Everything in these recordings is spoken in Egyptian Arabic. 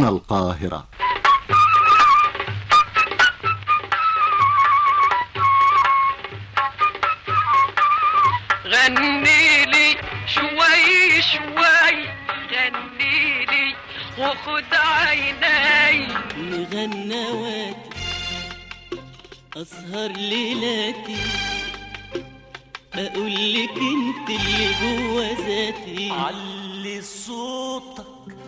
هنا القاهرة غني لي شوي شوي غني لي وخد عيني مغنواتي أسهر ليلاتي أقول لك أنت اللي جوا ذاتي علي صوتك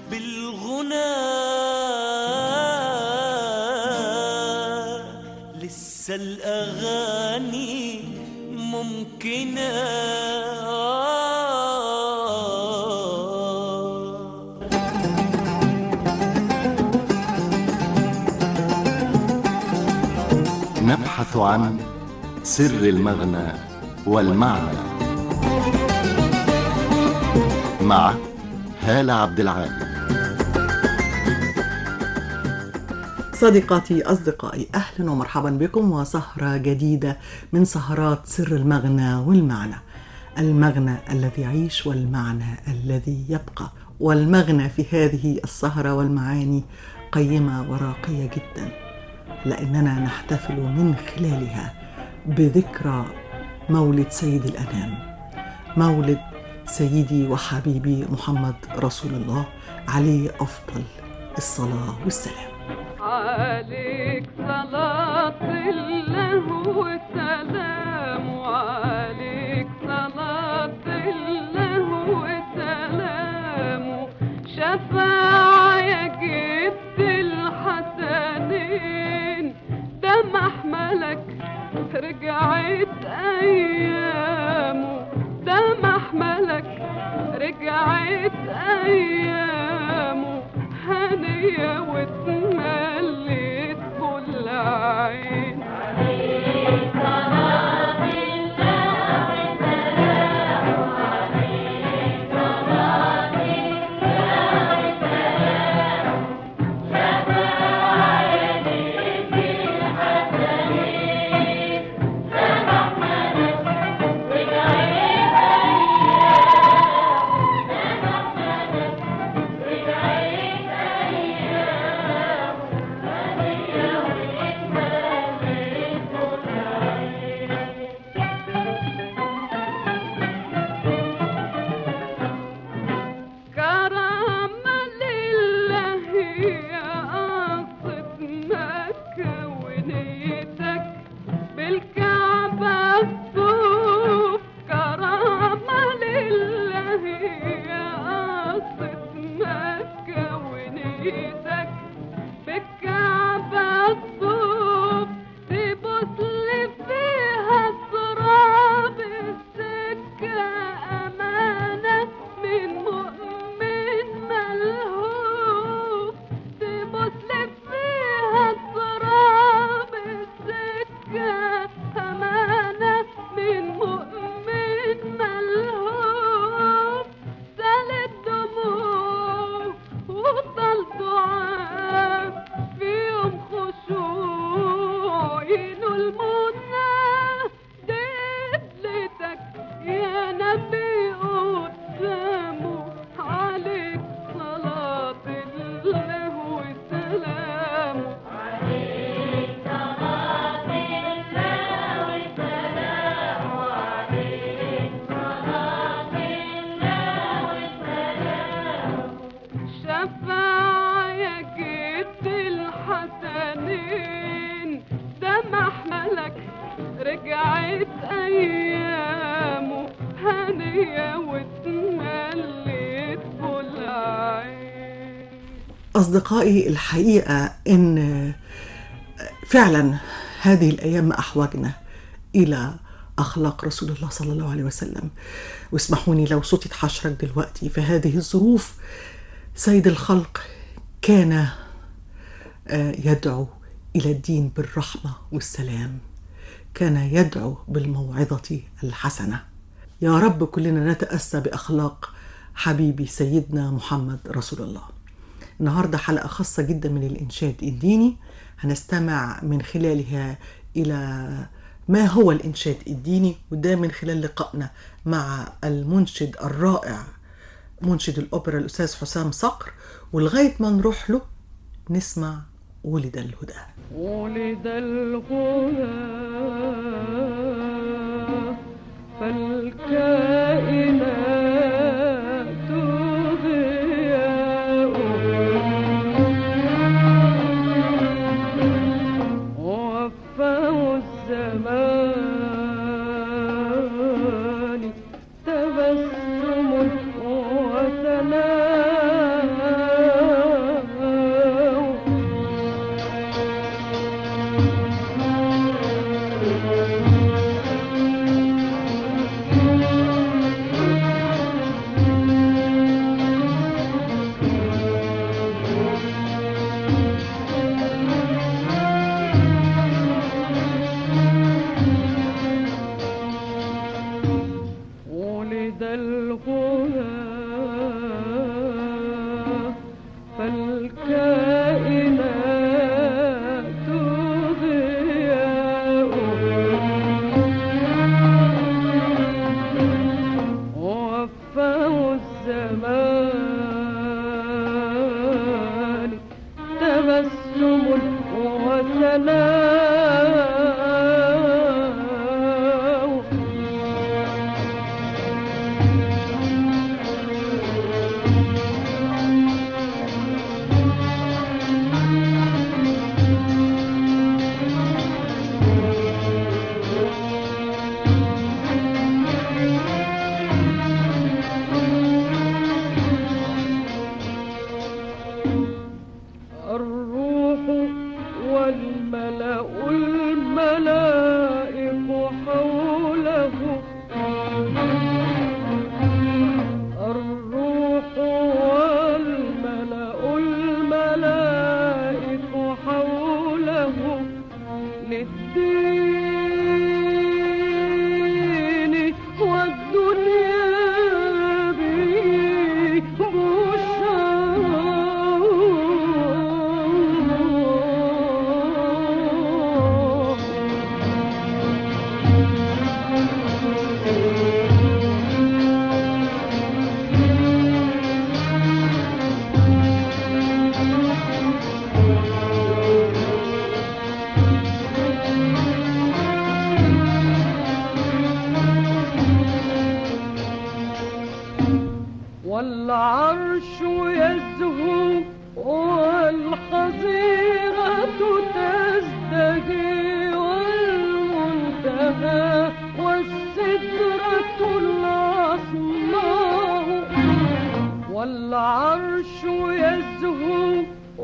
بالغنى لسه الأغاني ممكنة نبحث عن سر المغنى والمعنى مع هالة عبد العال صديقاتي أصدقائي أهلا ومرحبا بكم وسهرة جديدة من سهرات سر المغنى والمعنى المغنى الذي يعيش والمعنى الذي يبقى والمغنى في هذه السهرة والمعاني قيمة وراقية جدا لأننا نحتفل من خلالها بذكرى مولد سيد الأنام مولد سيدي وحبيبي محمد رسول الله عليه أفضل الصلاة والسلام عليك صلاة الله وسلام عليك صلاة الله وسلام شفاعة يا جد الحسنين ده محملك رجعت أيامه ده محملك رجعت أيامه هنية واتمليت كل عين كرامة لله يا قصة مكة ونيتك بالكعبة الصوف كرامة لله يا قصة مكة ونيتك بالكعبة الصوف تبص لي فيها تراب السكة أمانة من مؤمن ملهوف تبص لي فيها تراب السكة أمانة من مؤمن ملهوف سالت دموع وطل دعاء في يوم خشوع ينو المنى دبلتك يا نبي قدامه عليك صلاة الله وسلامه شفاعة يا جد الحسنين ده محملك رجعت أيامه هنية واتمليت كل عين أصدقائي الحقيقة إن فعلا هذه الأيام ما أحوجنا إلى أخلاق رسول الله صلى الله عليه وسلم واسمحوني لو صوتي اتحشرك دلوقتي في هذه الظروف سيد الخلق كان آه، يدعو إلى الدين بالرحمة والسلام كان يدعو بالموعظة الحسنة يا رب كلنا نتأسى بأخلاق حبيبي سيدنا محمد رسول الله النهاردة حلقة خاصة جدا من الإنشاد الديني هنستمع من خلالها إلى ما هو الإنشاد الديني وده من خلال لقائنا مع المنشد الرائع منشد الأوبرا الأستاذ حسام صقر ولغاية ما نروح له نسمع ولد الهدى ولد الهدى فالكائنات ضياء وفاه الزمان تبسم وثناء ولد الهدى فالكائنات ضياء وفاه الزمان تبسم وثناء الروح والملأ الملائك حوله الروح والملأ الملائك حوله للدين والدنيا به بشرى والعرش يزهو والحظيرة تزدهي والمنتهى والسدرة العصماء والعرش يزهو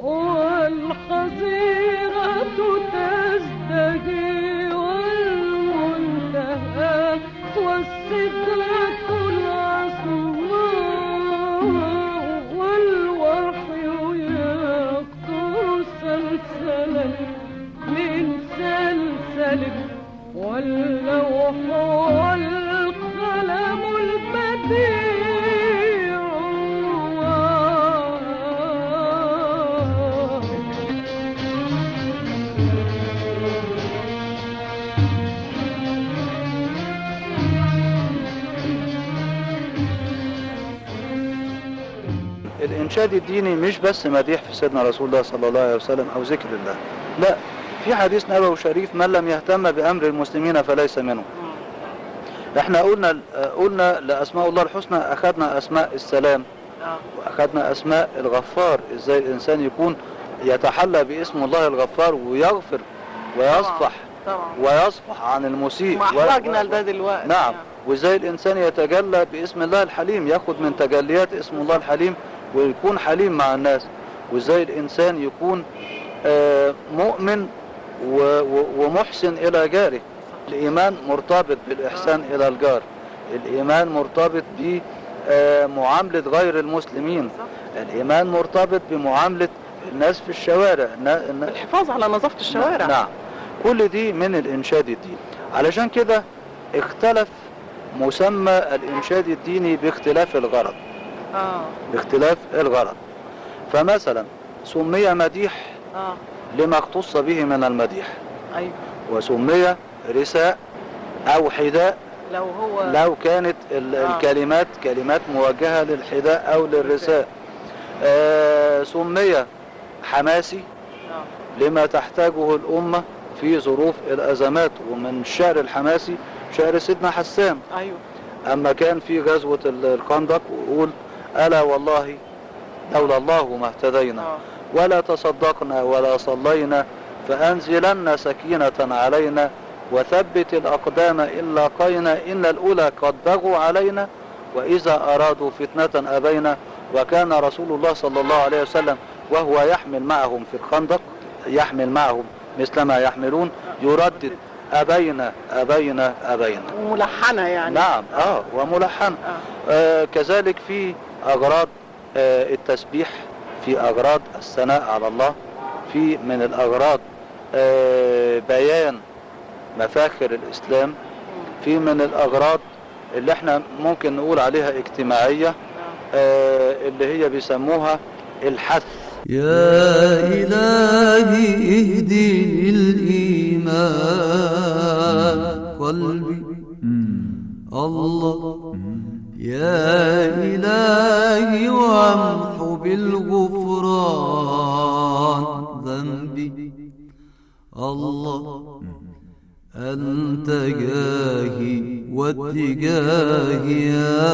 والحظيرة تزدهي والمنتهى والسدرة العصماء والوحي يقطر سلسلا من سلسل واللوح والقلم البديع الإنشاد الديني مش بس مديح في سيدنا رسول الله صلى الله عليه وسلم أو ذكر الله لا في حديث نبوي شريف من لم يهتم بأمر المسلمين فليس منهم احنا قلنا قلنا لأسماء الله الحسنى أخذنا أسماء السلام وأخذنا أسماء الغفار إزاي الإنسان يكون يتحلى باسم الله الغفار ويغفر ويصفح طبعا ويصفح عن المسيء ما و- احوجنا و- لده دلوقتي نعم وازاي الانسان يتجلى باسم الله الحليم ياخد من تجليات اسم الله الحليم ويكون حليم مع الناس وازاي الانسان يكون آه، مؤمن و- و- ومحسن الى جاره الايمان مرتبط بالاحسان الى الجار الايمان مرتبط بمعاملة غير المسلمين الايمان مرتبط بمعاملة الناس في الشوارع النا- النا- الحفاظ على نظافة الشوارع نعم كل دي من الإنشاد الديني علشان كده اختلف مسمى الإنشاد الديني باختلاف الغرض اه باختلاف الغرض فمثلا سمي مديح اه لما اختص به من المديح ايوه وسمي رساء أو حداء لو هو لو كانت ال- آه. الكلمات كلمات موجهة للحداء أو للرساء آه سمي حماسي آه. لما تحتاجه الأمة في ظروف الأزمات ومن الشعر الحماسي شعر سيدنا حسان ايوه أما كان في غزوة ال- الخندق ويقول ألا والله لولا الله ما اهتدينا اه ولا تصدقنا ولا صلينا فأنزلن سكينة علينا وثبت الأقدام إن لاقينا إن الأولى قد بغوا علينا وإذا أرادوا فتنة أبينا وكان رسول الله صلى الله عليه وسلم وهو يحمل معهم في الخندق يحمل معهم مثلما يحملون يردد أبينا أبينا أبينا وملحنه يعني نعم اه وملحن آه. آه كذلك في أغراض آه التسبيح في أغراض الثناء على الله في من الأغراض آه بيان مفاخر الإسلام في من الأغراض اللي احنا ممكن نقول عليها اجتماعية آه اللي هي بيسموها الحث يا إلهي اهدني الإيمان قلبي الله يا إلهي وامحو بالغفران ذنبي الله أنت جاهي واتجاهي يا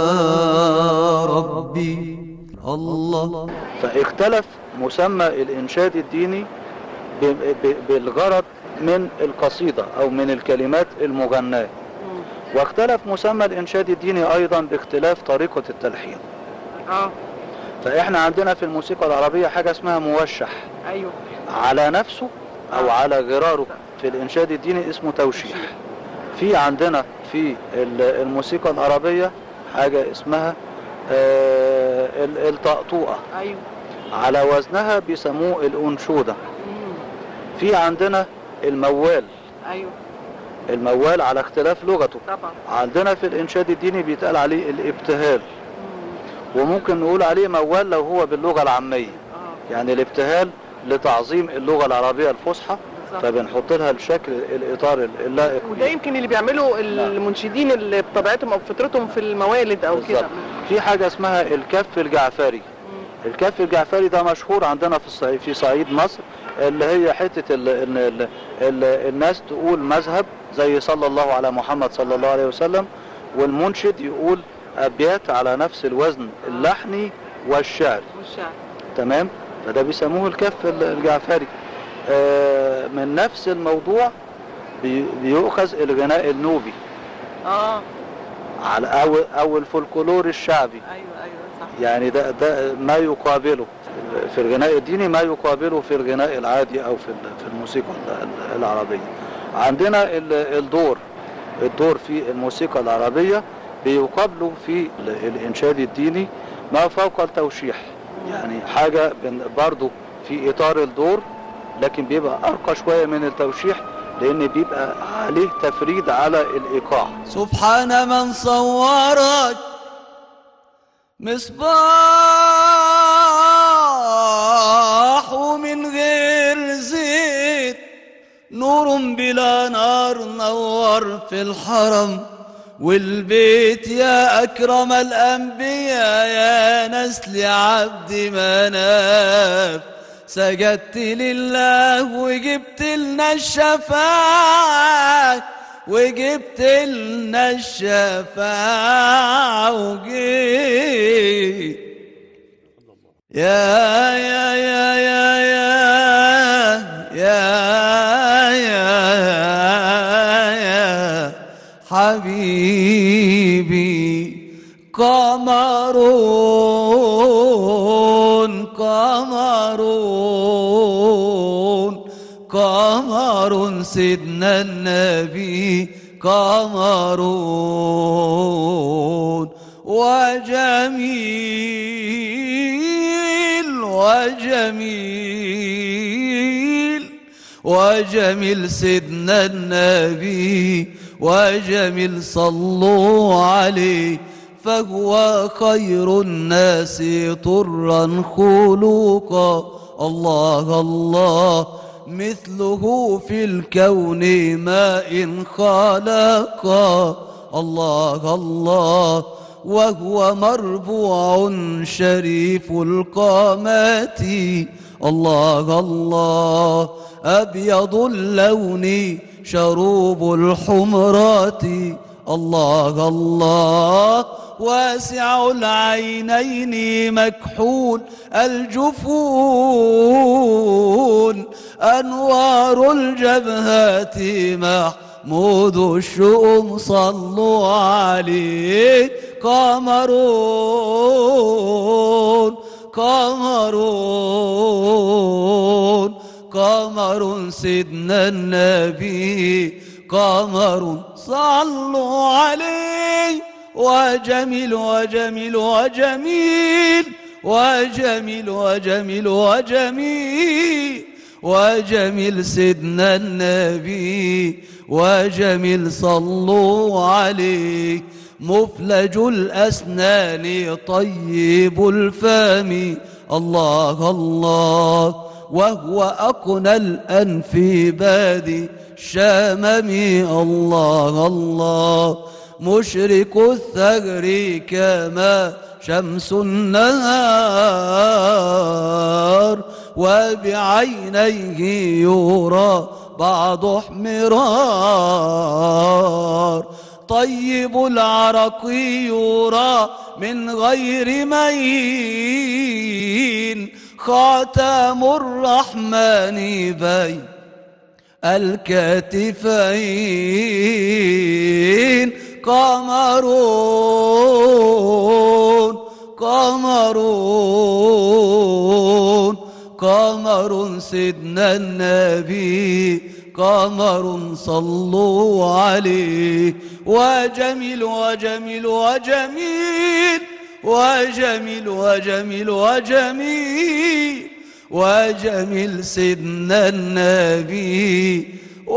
ربي الله فاختلف مسمى الإنشاد الديني ب- ب- بالغرض من القصيدة أو من الكلمات المغناة واختلف مسمى الإنشاد الديني أيضا باختلاف طريقة التلحين اه فإحنا عندنا في الموسيقى العربية حاجة اسمها موشح ايوه على نفسه أو على غراره في الإنشاد الديني اسمه توشيح في عندنا في ال- الموسيقى العربية حاجة اسمها آه، ال- الطقطوقة ايوه على وزنها بيسموه الأنشودة مم. في عندنا الموال ايوه الموال على اختلاف لغته طبعا عندنا في الإنشاد الديني بيتقال عليه الابتهال مم. وممكن نقول عليه موال لو هو باللغة العامية اه يعني الابتهال لتعظيم اللغة العربية الفصحى بالظبط فبنحط لها الشكل الإطار اللائق وده يمكن اللي بيعملوا المنشدين اللي بطبيعتهم او بفطرتهم في الموالد او كده بالظبط. في حاجة اسمها الكف الجعفري الكف الجعفري ده مشهور عندنا في الصعيد في صعيد مصر اللي هي حتة ال ال ال ال الناس تقول مذهب زي صلى الله على محمد صلى الله عليه وسلم والمنشد يقول أبيات على نفس الوزن اللحني والشعر والشعر تمام فده بيسموه الكف ال- الجعفري آه، من نفس الموضوع بي- بيؤخذ الغناء النوبي اه على أو, أو الفولكلور الشعبي ايوه ايوه صح يعني ده ده ما يقابله في الغناء الديني ما يقابله في الغناء العادي او في ال- في الموسيقى ال- ال- العربيه عندنا ال- الدور الدور في الموسيقى العربيه بيقابله في ال- الانشاد الديني ما فوق التوشيح يعني حاجه بن- برضو في اطار الدور لكن بيبقى ارقى شويه من التوشيح لان بيبقى عليه تفريد على الايقاع سبحان من صورك مصباح من غير زيت نور بلا نار نور في الحرم والبيت يا أكرم الأنبياء يا نسل عبد مناف سجدت لله وجبت لنا الشفاعة وجبت لنا الشفاعة وجيت يا يا يا يا يا يا يا يا حبيبي قمرون قمرون قمر سيدنا النبي قمرون وجميل وجميل وجميل سيدنا النبي وجميل صلوا عليه فهو خير الناس طرا خلوقا الله الله مثله في الكون ما إن خلقا الله الله وهو مربوع شريف القامات الله الله أبيض اللون شروب الحمرات الله الله واسع العينين مكحول الجفون أنوار الجبهات محمود الشؤم صلوا عليه قمرون قمرون قمر سيدنا النبي قمر صلوا عليه وجميل وجميل وجميل وجميل وجميل وجميل وجميل سيدنا النبي وجميل صلوا عليه مفلج الأسنان طيب الفم الله الله وهو أقنى الأنف بادي الشامم الله الله مشرك الثغر كما شمس النهار وبعينيه يرى بعض احمرار طيب العرق يرى من غير مين خاتم الرحمن بين الكتفين قمرون قمرون قمر سيدنا النبي قمر صلوا عليه وجميل وجميل وجميل وجميل وجميل وجميل وجميل سيدنا النبي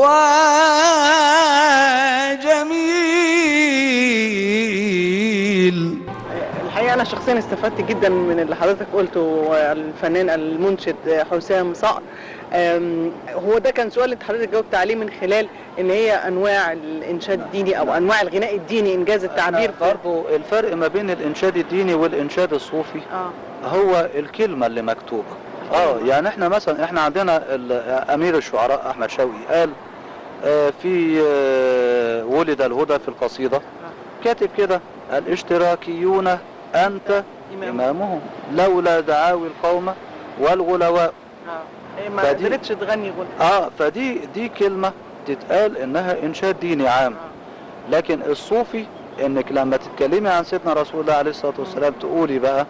وجميل الحقيقه انا شخصيا استفدت جدا من اللي حضرتك قلته الفنان المنشد حسام صقر أم، هو ده كان سؤال اللي حضرتك جاوبت عليه من خلال ان هي انواع الانشاد الديني او انواع الغناء الديني انجاز التعبير في- برضو الفرق ما بين الإنشاد الديني والإنشاد الصوفي اه هو الكلمة اللي مكتوبة اه يعني احنا مثلا احنا عندنا ال- امير الشعراء احمد شوقي قال آه، في آه، ولد الهدى في القصيدة كاتب كده الاشتراكيون انت إمام. امامهم لولا دعاوي القوم والغلواء اه هي ما فدي- قدرتش تغني غنى اه فدي دي كلمة تتقال انها انشاد ديني عام لكن الصوفي انك لما تتكلمي عن سيدنا رسول الله عليه الصلاة والسلام تقولي بقى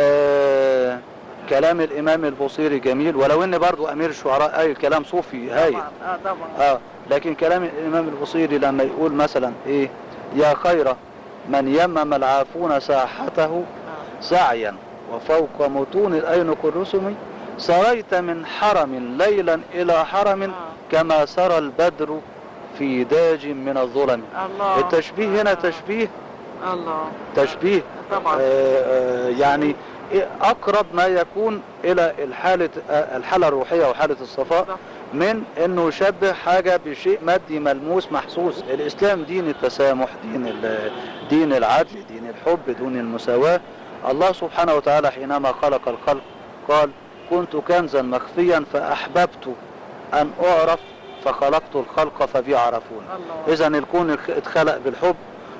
آه كلام الامام البصيري جميل ولو ان برضو امير الشعراء قايل كلام صوفي هايل طبعا اه طبعا اه لكن كلام الامام البصيري لما يقول مثلا ايه يا خير من يمم العافون ساحته سعيا وفوق متون الاينك الرسم سريت من حرم ليلا الى حرم كما سرى البدر في داج من الظلم الله التشبيه هنا تشبيه الله تشبيه طبعا آه، آه، يعني إيه اقرب ما يكون الى الحاله آه، الحاله الروحيه وحاله الصفاء صح. من انه يشبه حاجه بشيء مادي ملموس محسوس الاسلام دين التسامح دين ال- دين العدل دين الحب دين المساواه الله سبحانه وتعالى حينما خلق الخلق قال كنت كنزا مخفيا فاحببت ان اعرف فخلقت الخلق فبي عرفون الله اذا الكون اتخلق بالحب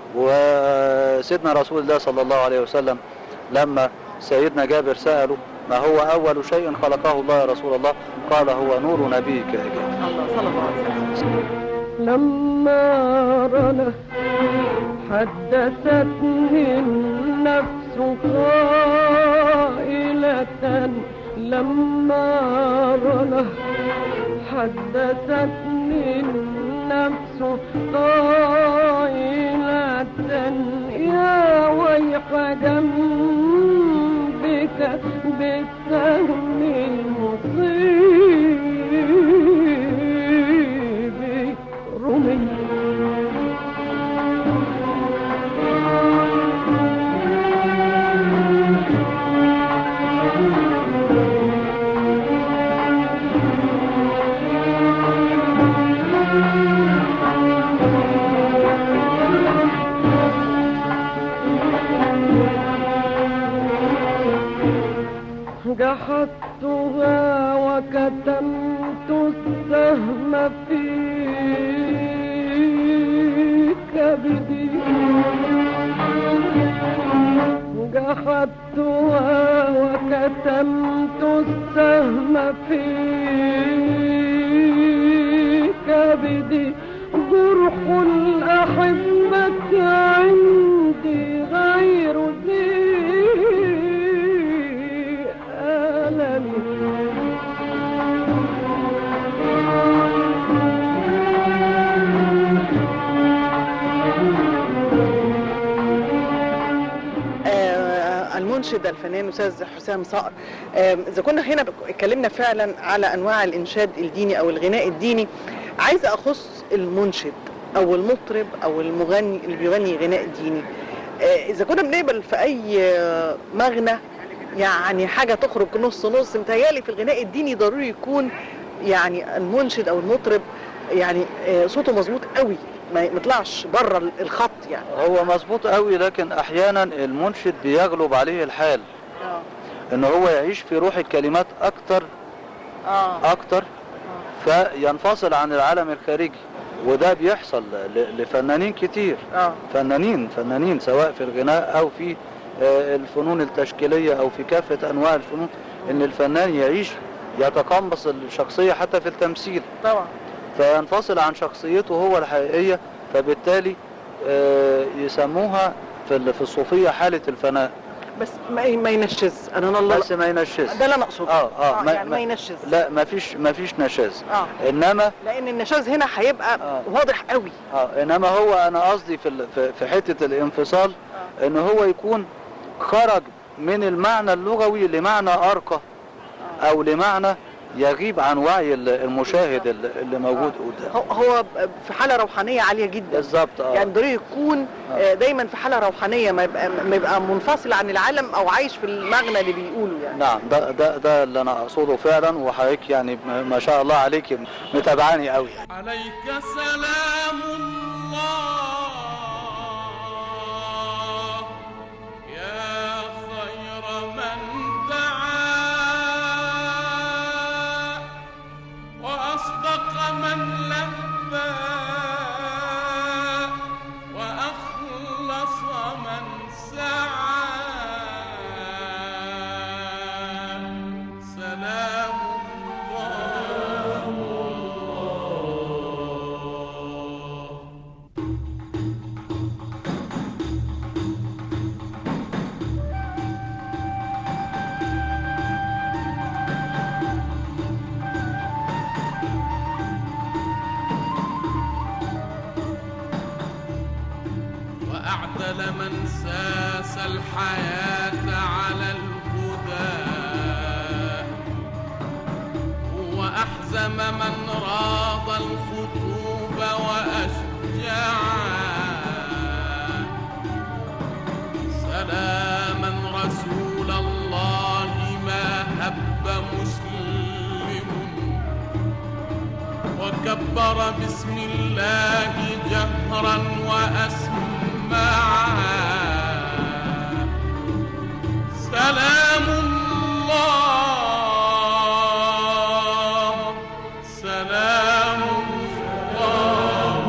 وسيدنا رسول الله صلى الله عليه وسلم لما سيدنا جابر سأله ما هو أول شيء خلقه الله يا رسول الله قال هو نور نبيك يا جابر الله صلى الله عليه وسلم لما رنا حدثتني النفس قائلة لما رنا حدثتني النفس قائلة يا ويح ذنبك بالسهم المصيب رمي جحدتها وكتمت السهم في كبدي جحدتها وكتمت السهم في كبدي جرح الأحبة عندي غير ذي ألم آه، المنشد الفنان استاذ حسام صقر آه، اذا كنا هنا بك- اتكلمنا فعلا على انواع الانشاد الديني او الغناء الديني عايزه اخص المنشد او المطرب او المغني اللي بيغني غناء ديني آه، اذا كنا بنقبل في اي آه، مغنى يعني حاجه تخرج نص نص متهيألي في الغناء الديني ضروري يكون يعني المنشد او المطرب يعني آه، صوته مظبوط قوي ما ما يطلعش بره الخط يعني هو مظبوط قوي لكن احيانا المنشد بيغلب عليه الحال ان هو يعيش في روح الكلمات اكتر اه اكتر فينفصل عن العالم الخارجي وده بيحصل ل- لفنانين كتير اه فنانين فنانين سواء في الغناء او في آه، الفنون التشكيلية او في كافة انواع الفنون ان الفنان يعيش يتقمص الشخصية حتى في التمثيل طبعا فينفصل عن شخصيته هو الحقيقية فبالتالي آه، يسموها في ال- في الصوفية حالة الفناء بس ما ما ينشز انا الله بس ما ينشز ده اللي انا اقصده اه اه آه يعني ما ينشز لا ما فيش ما فيش نشاز اه انما لان النشاز هنا هيبقى آه. واضح قوي اه انما هو انا قصدي في ال- في- في حته الانفصال ان هو يكون خرج من المعنى اللغوي لمعنى ارقى او لمعنى يغيب عن وعي ال- المشاهد ال- اللي موجود قدامه هو هو في حاله روحانيه عاليه جدا بالظبط اه يعني ضروري يكون آه، دايما في حاله روحانيه ما يبقى ما يبقى منفصل عن العالم او عايش في المغنى اللي بيقوله يعني نعم ده ده ده اللي انا اقصده فعلا وحضرتك يعني م- ما شاء الله عليك متابعاني قوي عليك سلام الله يا خير من دعا وأصدق من لبى وأخلص من سعى سلام الله وأعدل من ساس الحياة على الهدى وأحزم من راض الخطوب وأشجع سلاما رسول الله ما هب مسلم وكبر بسم الله جهرا وأسمعا سلام الله سلام الله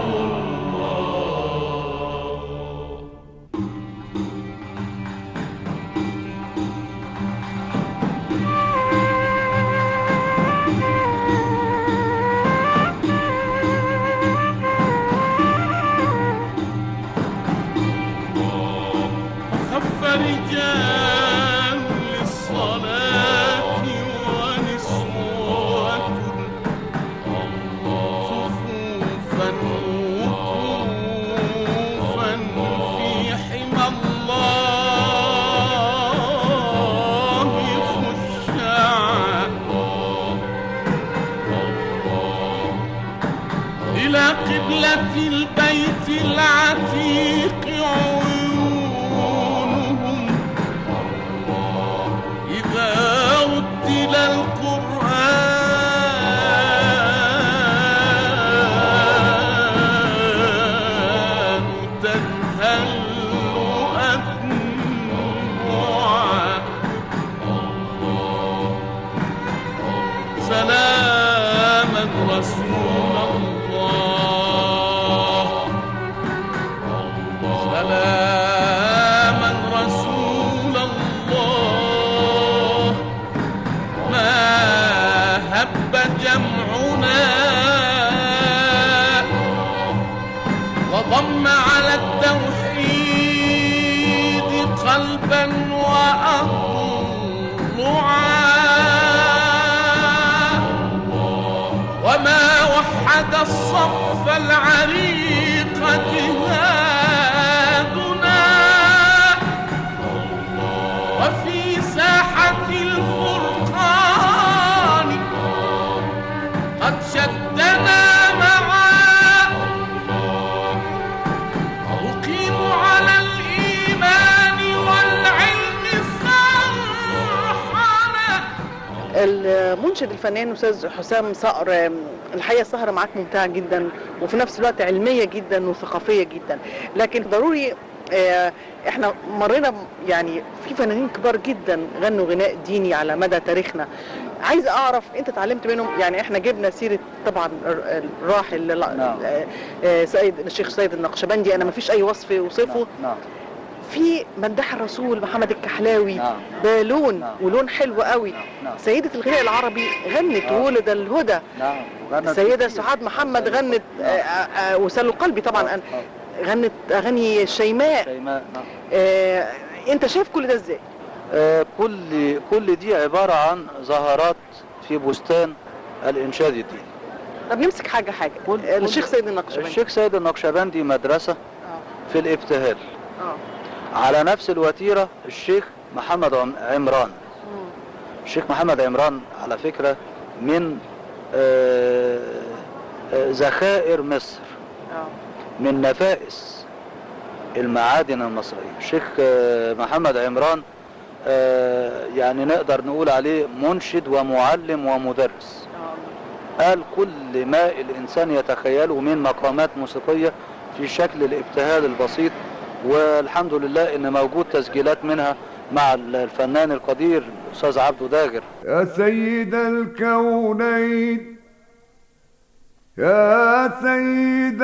خف رجال للصلاة ونسوة صفوفا وقوفا في حمى الله خشعا إلى قبلة البيت العتيق عيونهم إذا رتل القرآن تنهل أدمعا سلاما رسول الله سلاما رسول الله ما هب جمعنا وضم على التوحيد قلبا وأضلعا وما وحد الصف العريق جهادنا وفي ساحة الفرقان قد شدنا معا أقيم على الإيمان والعلم صرحنا المنشد الفنان استاذ حسام صقر آم، الحقيقه السهره معاك ممتعه جدا وفي نفس الوقت علميه جدا وثقافيه جدا لكن ضروري آه، احنا مرينا ب- يعني في فنانين كبار جدا غنوا غناء ديني على مدى تاريخنا عايز اعرف انت اتعلمت منهم يعني احنا جبنا سيره طبعا الر- الراحل نعم. آه، آه، سيد الشيخ سيد النقشبندي انا ما فيش اي وصف يوصفه نعم في مداح الرسول محمد الكحلاوي نعم. ده لون نعم. ولون حلو قوي نعم. سيدة الغناء العربي غنت نعم. ولد الهدى نعم وغنت السيدة كتير. سعاد محمد غنت آه، نعم. آه، آه، وسلوا قلبي طبعا آه، أنا- آه. غنت أغاني شيماء شيماء نعم آه، أنت شايف كل ده إزاي؟ آه، كل كل دي عبارة عن زهرات في بستان الإنشاد الديني طب نمسك حاجة حاجة كل- آه، الشيخ كل- سيد النقشبندي الشيخ سيد النقشبندي مدرسة آه، في الابتهال آه. على نفس الوتيرة الشيخ محمد عم- عمران مم. الشيخ محمد عمران على فكرة من آه، آه، ذخائر مصر آه. من نفائس المعادن المصرية الشيخ آه، محمد عمران آه، يعني نقدر نقول عليه منشد ومعلم ومدرس آه. قال كل ما الإنسان يتخيله من مقامات موسيقية في شكل الابتهال البسيط والحمد لله إن موجود تسجيلات منها مع الفنان القدير الأستاذ عبده داغر يا سيد الكونين يا سيد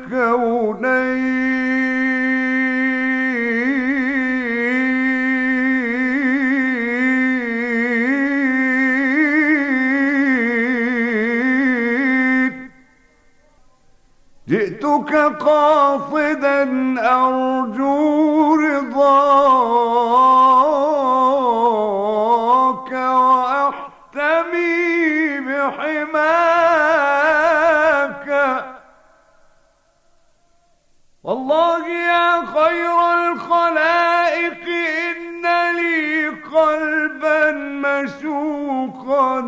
الكونين جئتك قاصدا أرجو رضاك وأحتمي بحماك والله يا خير الخلائق إن لي قلبا مشوقا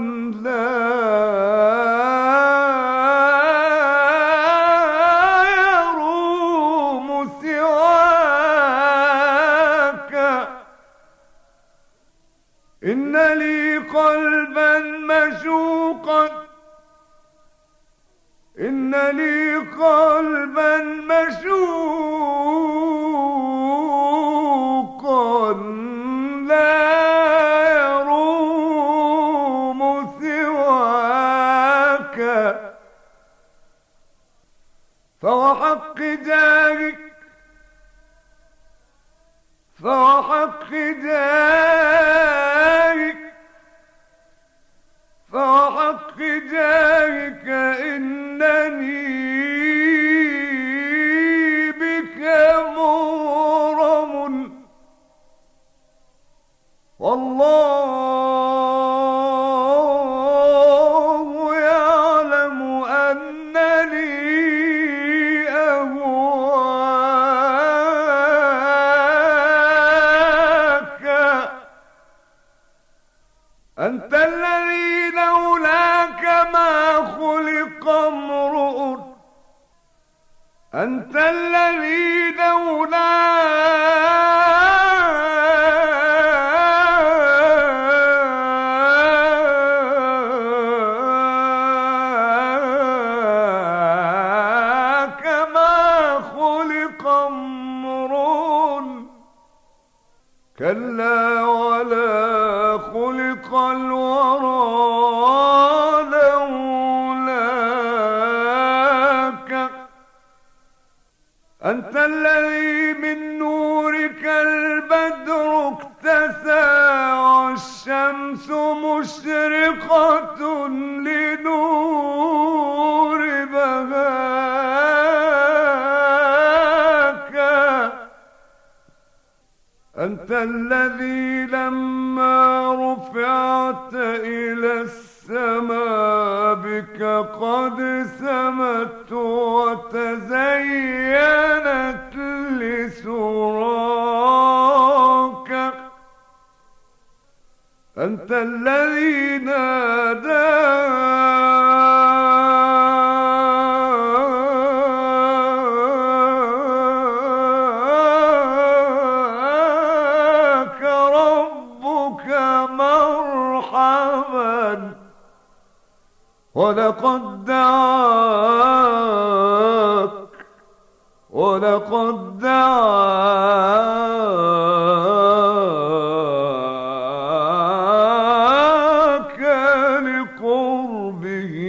لا يروم سواك إن لي قلبا مشوقا إن لي قلبا مشوقا لا يروم سواك فوحق جارك فوحق جارك فوحق جارك إنني بك مغرم والله يعلم أنني أهواك أنت الذي لولاك ما خلق امرؤ أنت الذي لولاك ما خلق امرؤ كلا ولا خلق الورى أنت الذي لما رفعت إلى السماء بك قد سمت وتزينت لسراك أنت الذي ناداك ربك مرحبا ولقد دعاك ولقد دعاك لقربه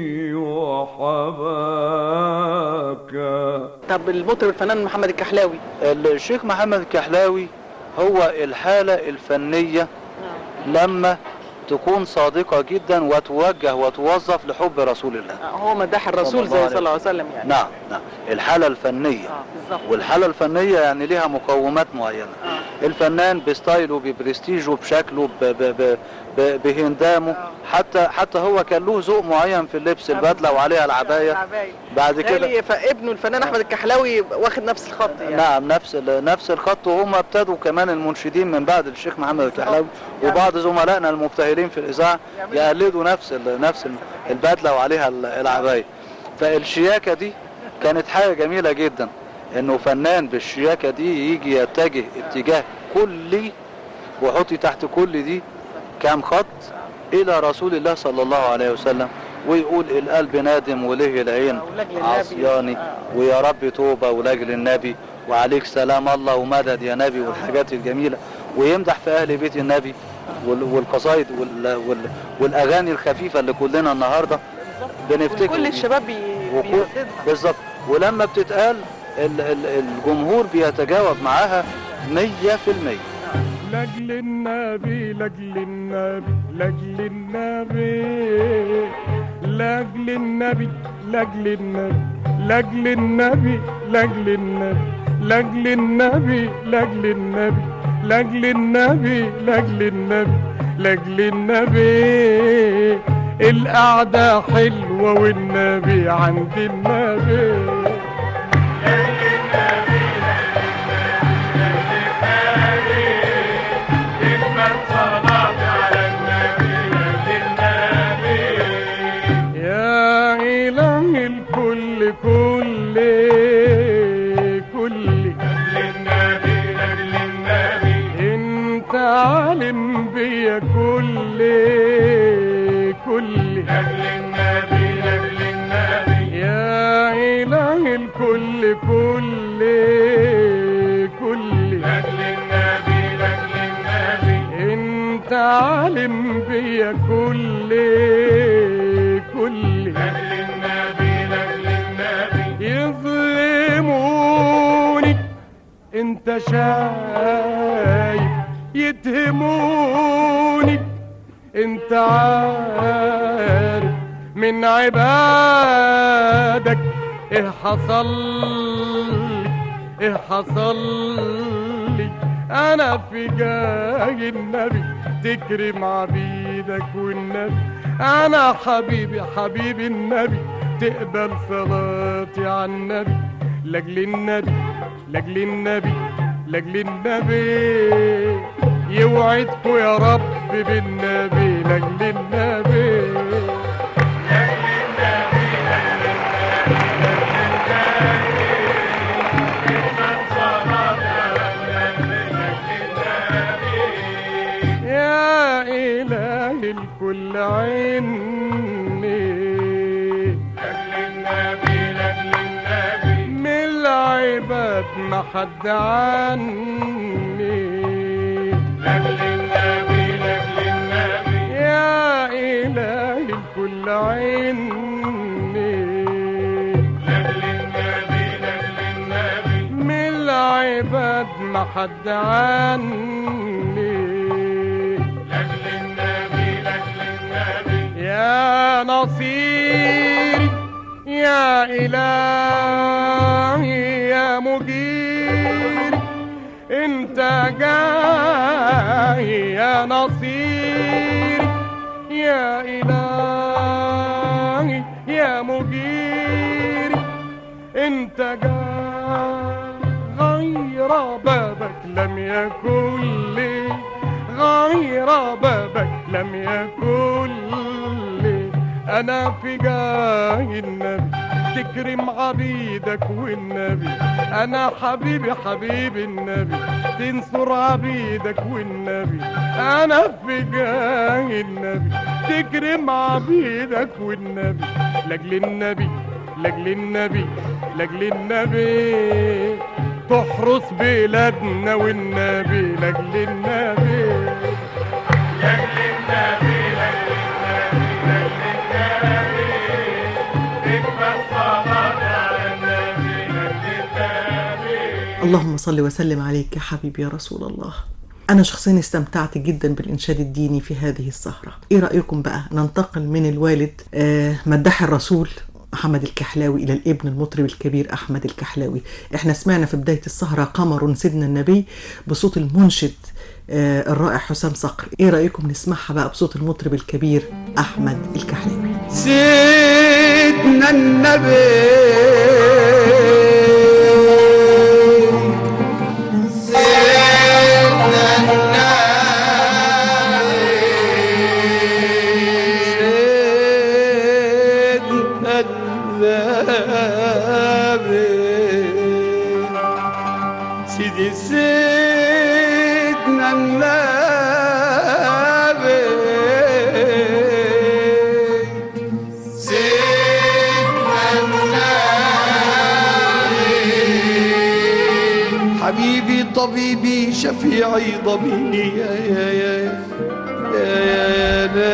وحباك طب المطرب الفنان محمد الكحلاوي الشيخ محمد الكحلاوي هو الحالة الفنية لما تكون صادقة جدا وتوجه وتوظف لحب رسول الله آه، هو مداح الرسول صلى الله زي صلى الله عليه وسلم يعني نعم نعم الحالة الفنية اه بالظبط والحالة الفنية يعني ليها مقومات معينة آه. الفنان بستايله ببرستيجه بشكله ب ب ب ب بهندامه حتى حتى هو كان له ذوق معين في اللبس البدلة وعليها العباية العباية. بعد كده بالتالي فابنه الفنان احمد الكحلاوي واخد نفس الخط يعني نعم نفس ال- نفس الخط وهم ابتدوا كمان المنشدين من بعد الشيخ محمد الكحلاوي يعني- وبعض زملائنا المبتهلين في الاذاعه يعملوا- يقلدوا نفس ال- نفس ال- البدله وعليها ال- العبايه فالشياكه دي كانت حاجه جميله جدا انه فنان بالشياكه دي يجي يتجه اتجاه كلي وحطي تحت كل دي كام خط الى رسول الله صلى الله عليه وسلم ويقول القلب نادم وله العين ولأجل النبي. عصياني آه. ويا رب توبة ولاجل النبي وعليك سلام الله ومدد يا نبي والحاجات الجميلة ويمدح في أهل بيت النبي وال- والقصايد وال- وال- والأغاني الخفيفة اللي كلنا النهاردة بنفتكر كل الشباب بي... وكل- بيرددها بالظبط ولما بتتقال ال- ال- الجمهور بيتجاوب معاها مية في المية لاجل النبي لاجل النبي لاجل النبي لاجل النبي لاجل النبي لاجل النبي لاجل النبي لاجل النبي لاجل النبي لاجل النبي لاجل النبي لاجل النبي القعدة حلوة والنبي عند النبي يا إله الكل كل كل انت عالم بيا كل كل يا إله الكل كل كل انت عالم بيا كل كل يظلموني انت شايف يتهموني انت عارف من عبادك ايه حصل لي ايه حصل لي انا في جاي النبي تكرم عبيدك والنبي انا حبيبي حبيبي النبي تقبل صلاتي على النبي لاجل النبي لاجل النبي لاجل النبي يوعدكوا يا رب بالنبي لاجل النبي يا إله الكل عيني من العباد ما حد عني يا إله الكل عيني من العباد ما حد عني يا نصيري يا إلهي يا مجيري انت جاي يا نصيري يا إلهي يا مجيري انت جاي غير بابك لم يكن لي غير بابك لم يكن لي انا في جاي النبي تكرم عبيدك والنبي انا حبيبي حبيب النبي تنصر عبيدك والنبي انا في جاي النبي تكرم عبيدك والنبي لاجل النبي لاجل النبي لاجل النبي تحرس بلادنا والنبي لاجل النبي لاجل النبي لاجل النبي لاجل النبي تكفى الصلاة على النبي لاجل النبي اللهم صل وسلم عليك يا حبيبي يا رسول الله أنا شخصيا استمتعت جدا بالإنشاد الديني في هذه السهرة إيه رأيكم بقى ننتقل من الوالد آه مداح الرسول محمد الكحلاوي إلى الابن المطرب الكبير أحمد الكحلاوي إحنا سمعنا في بداية السهرة قمر سيدنا النبي بصوت المنشد آه الرائع حسام صقر إيه رأيكم نسمعها بقى بصوت المطرب الكبير أحمد الكحلاوي سيدنا النبي سيدنا النبي النبي سيدي سيدنا النبي سيدنا النبي حبيبي طبيبي شفيعي ضميري يا يا يا يا يا يا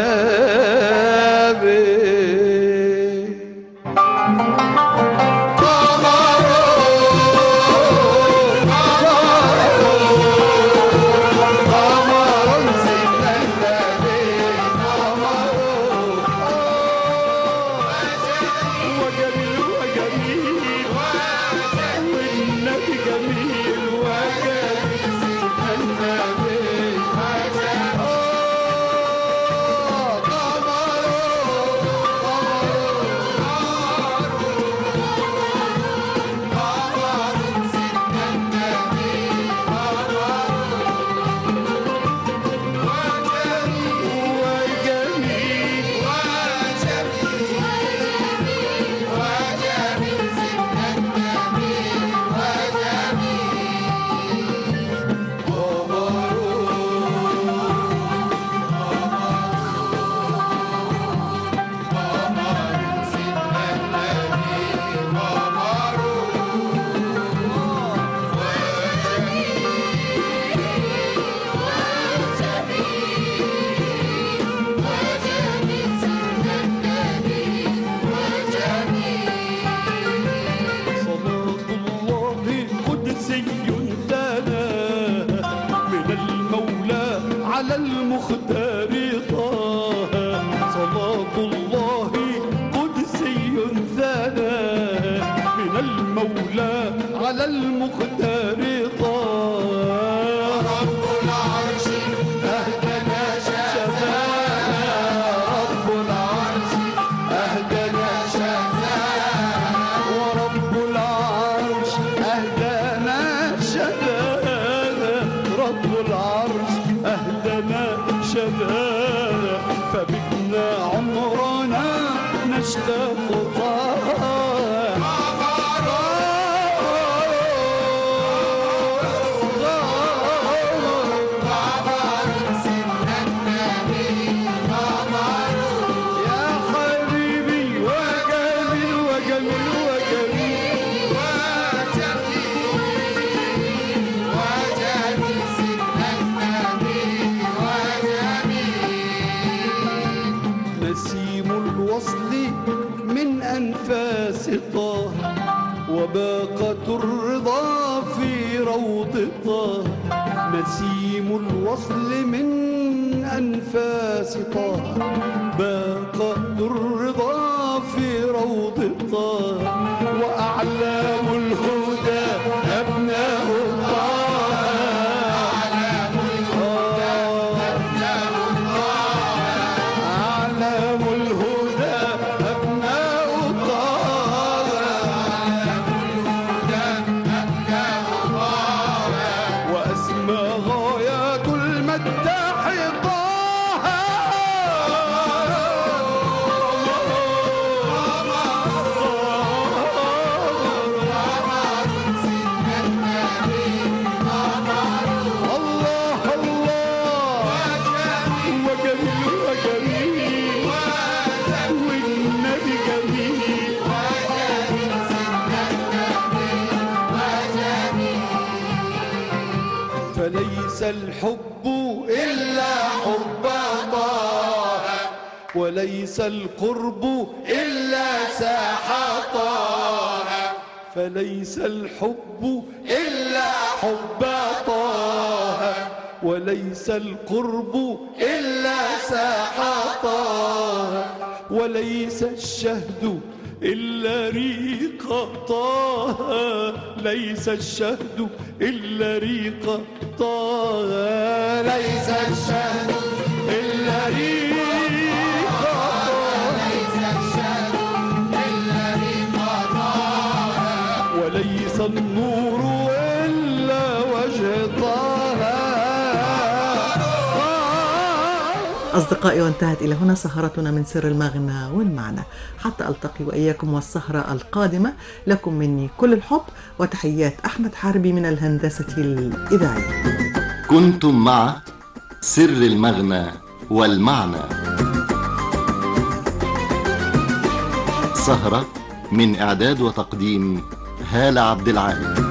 نبي صلاة الله قدسي لنا من المولى على المختار طه صلاة الله قدسي لنا من المولى على المختار طه رب العرش أهدنا شفانا رب العرش أهدنا شفانا ورب العرش أهدنا شفانا رب العرش أهدنا شفانا فبكنا عمرنا نشتاق طه يا حبيبي وجميل وجميل وجميل نسيم الوصل من أنفاس طه وباقة الرضا في روض طه نسيم الوصل من أنفاس طه باقة الرضا في روض طه وأعلام الهدى أبناء طه وليس الحب إلا حب طه وليس القرب إلا ساح طه فليس الحب إلا حب طه وليس القرب إلا ساح طه وليس الشهد إلا ريق طه ليس الشهد إلا ريق طه ليس الشهد إلا ريق وليس النور إلا وجه طه أصدقائي وانتهت إلى هنا سهرتنا من سر المغنى والمعنى حتى ألتقي وإياكم والسهرة القادمة لكم مني كل الحب وتحيات أحمد حربي من الهندسة الإذاعية كنتم مع سر المغنى والمعنى سهرة من إعداد وتقديم هالة عبد العال